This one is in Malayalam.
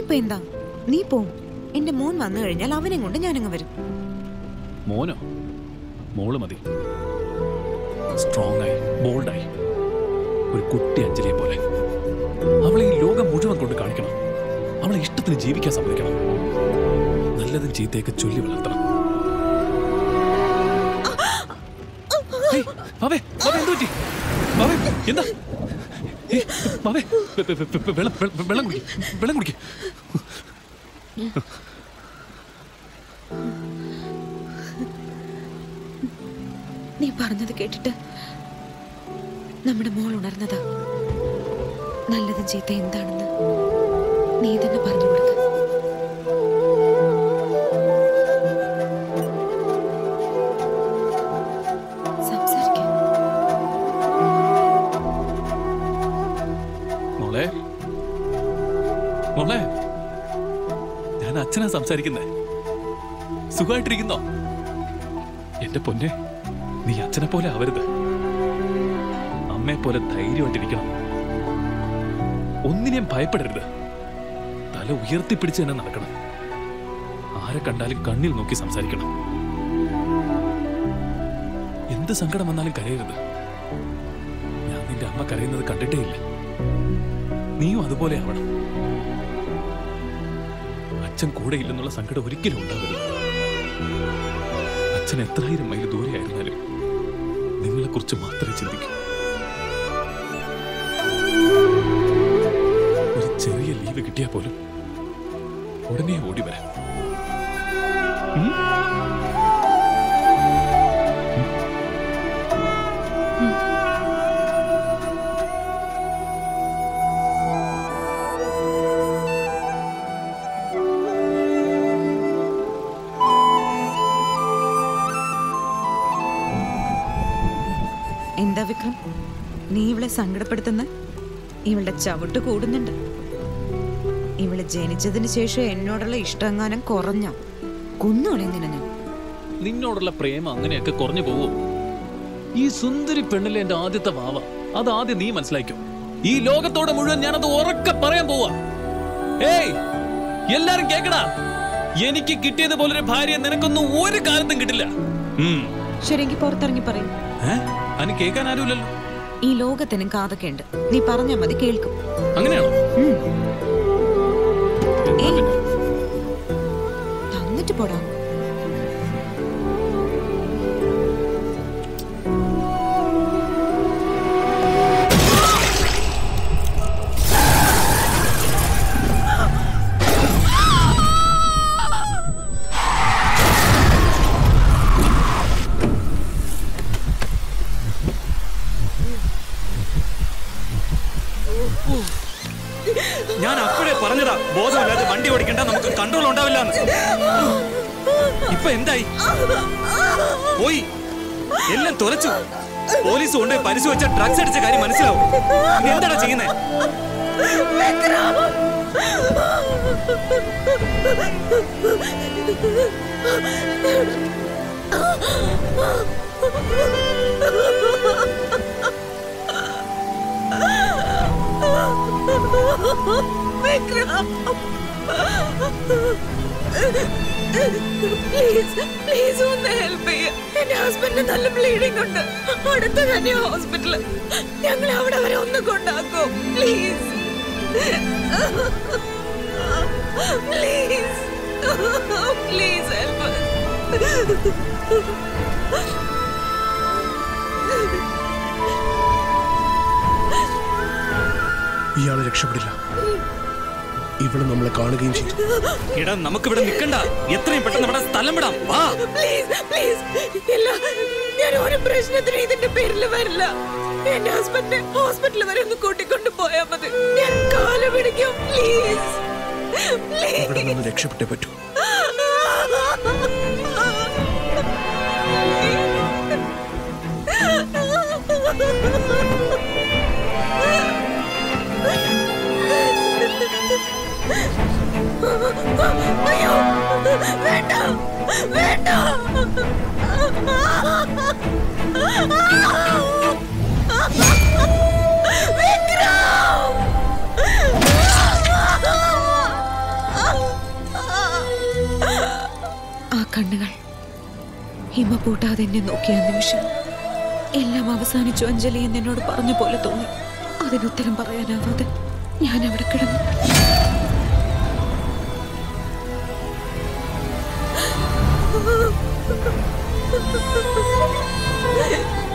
അതിനിപ്പോ എന്താ നീ പോ എന്റെ മോൻ വന്നു കഴിഞ്ഞാൽ അവനെ കൊണ്ട് ഞാനങ്ങ് വരും മോനോ മോള് മതി സ്ട്രോങ് ആയി ബോൾഡായി ഒരു കുട്ടി അഞ്ജലിയെ പോലെ അവളെ ഈ ലോകം മുഴുവൻ കൊണ്ട് കാണിക്കണം അവളെ ഇഷ്ടത്തിന് ജീവിക്കാൻ സമ്മതിക്കണം നല്ലതും ചീത്തയൊക്കെ ചൊല്ലി വളർത്തണം ഹേയ്, വാവേ, വാവേ, എന്ത് പറ്റി? വാവേ, എന്താ ഏയ്, വാവേ, വെ- വെ- വെ- വെ- വെള്ളം വെള്ളം- വെള്ളം കുടിക്ക് വെള്ളം കുടിക്ക് നീ പറഞ്ഞത് കേട്ടിട്ട് നമ്മുടെ മോൾ ഉണർന്നതാ നല്ലതും ചീത്ത എന്താണെന്ന് നീ തന്നെ പറഞ്ഞു കൊടുക്ക സംസാരിക്കാം മോളെ മോളെ ഞാൻ അച്ഛനാ സംസാരിക്കുന്നേ സുഖമായിട്ടിരിക്കുന്നോ എന്റെ പൊന്നെ നീ അച്ഛനെ പോലെ ആവരുത് അമ്മയെ പോലെ ധൈര്യമായിട്ടിരിക്കണം ഒന്നിനെയും ഭയപ്പെടരുത് തല ഉയർത്തിപ്പിടിച്ച് തന്നെ നടക്കണം ആരെ കണ്ടാലും കണ്ണിൽ നോക്കി സംസാരിക്കണം എന്ത് സങ്കടം വന്നാലും കരയരുത് ഞാൻ നിന്റെ അമ്മ കരയുന്നത് കണ്ടിട്ടേ ഇല്ല നീയും അതുപോലെ ആവണം അച്ഛൻ കൂടെ ഇല്ലെന്നുള്ള സങ്കടം ഒരിക്കലും ഉണ്ടാവരുത് അച്ഛൻ എത്രായിരം മൈൽ ദൂരെയായിരുന്നാലും നിങ്ങളെ കുറിച്ച് മാത്രമേ ചിന്തിക്കൂ ഒരു ചെറിയ ലീവ് കിട്ടിയാൽ പോലും ഉടനെ ഓടി വരാം ഉം? എന്താ വിക്രം നീ ഇവളെ സങ്കടപ്പെടുത്തുന്ന ഇവളുടെ ചവിട്ട് കൂടുന്നുണ്ട് ഇവള് ജനിച്ചതിന് ശേഷം എന്നോടുള്ള ഇഷ്ടങ്ങാനം കുറഞ്ഞ കൊന്നുകളയുന്നില്ല ഞാൻ നിന്നോടുള്ള പ്രേമം അങ്ങനെയൊക്കെ കുറഞ്ഞു പോവോ ഈ സുന്ദരി പെണ്ണിലെ എന്റെ ആദ്യത്തെ വാവ അത് ആദ്യം നീ മനസ്സിലാക്കും ഈ ലോകത്തോടെ മുഴുവൻ ഞാനത് ഉറക്കെ പറയാൻ പോവാ ഏയ് എല്ലാരും കേക്കടാ എനിക്ക് കിട്ടിയത് പോലൊരു ഭാര്യ നിനക്കൊന്നും ഒരു കാലത്തും കിട്ടില്ല ഉം. ശരിയെങ്കിൽ പുറത്തിറങ്ങി പറയും ഏ? അതിന് കേൾക്കാൻ ആരുമില്ലല്ലോ ഈ ലോകത്തിനും കാതൊക്കെ ഉണ്ട് നീ പറഞ്ഞാൽ മതി കേൾക്കും അങ്ങനെയാണോ ഉം. എന്നാ ഏയ്. പിന്നെ. തന്നിട്ട് പോടാ ഞാൻ അപ്പോഴേ പറഞ്ഞതാ ബോധമില്ലാതെ വണ്ടി ഓടിക്കണ്ട നമുക്ക് കൺട്രോൾ ഉണ്ടാവില്ല ഇപ്പൊ എന്തായി പോയി എല്ലാം തുറച്ചു പോലീസ് കൊണ്ട് പരിശോധിച്ച ഡ്രഗ്സ് അടിച്ച കാര്യം മനസ്സിലാവും നീ എന്താടാ ചെയ്യുന്നേ പ്ലീസ് പ്ലീസ് ഒന്ന് ഹെൽപ്പ് ചെയ്യ എന്റെ ഹസ്ബൻഡിന് നല്ല ബ്ലീഡിംഗ് ഉണ്ട് അടുത്ത തന്നെ ഹോസ്പിറ്റല് ഞങ്ങൾ അവിടെ വരെ ഒന്ന് കൊണ്ടാക്കോ പ്ലീസ് പ്ലീസ് പ്ലീസ് ഹെൽപ്പ് ഇയാള് രക്ഷപ്പെടില്ല ഇവള് നമ്മളെ കാണുകയും ചെയ്തു ഇടാ നമുക്ക് ഇവിടെ നിൽക്കണ്ട എത്രയും പെട്ടെന്ന് ഇവിടെ സ്ഥലം വിടാം വാ പ്ലീസ് പ്ലീസ് ഇല്ല ഞാൻ ഒരു പ്രശ്നത്തിന് ഇതിന്റെ പേരിൽ വരില്ല എന്റെ ഹസ്ബൻഡ് ഹോസ്പിറ്റലിൽ വരെ ഒന്ന് കൂട്ടിക്കൊണ്ട് പോയാ മതി ഞാൻ കാല് പിടിക്കും പ്ലീസ് ഇവിടെ പ്ലീസ് നിന്ന് രക്ഷപ്പെട്ടേ പറ്റൂ അയ്യോ വേണ്ട വേണ്ട വിക്രം കണ്ണുകൾ ഹിമ പൂട്ടാതെ എന്നെ നോക്കിയ ആ നിമിഷം എല്ലാം അവസാനിച്ചു അഞ്ജലി എന്ന് എന്നോട് പറഞ്ഞ പോലെ തോന്നി അതിനുത്തരം പറയാനാവാതെ ഞാൻ അവിടെ കിടന്നു ആ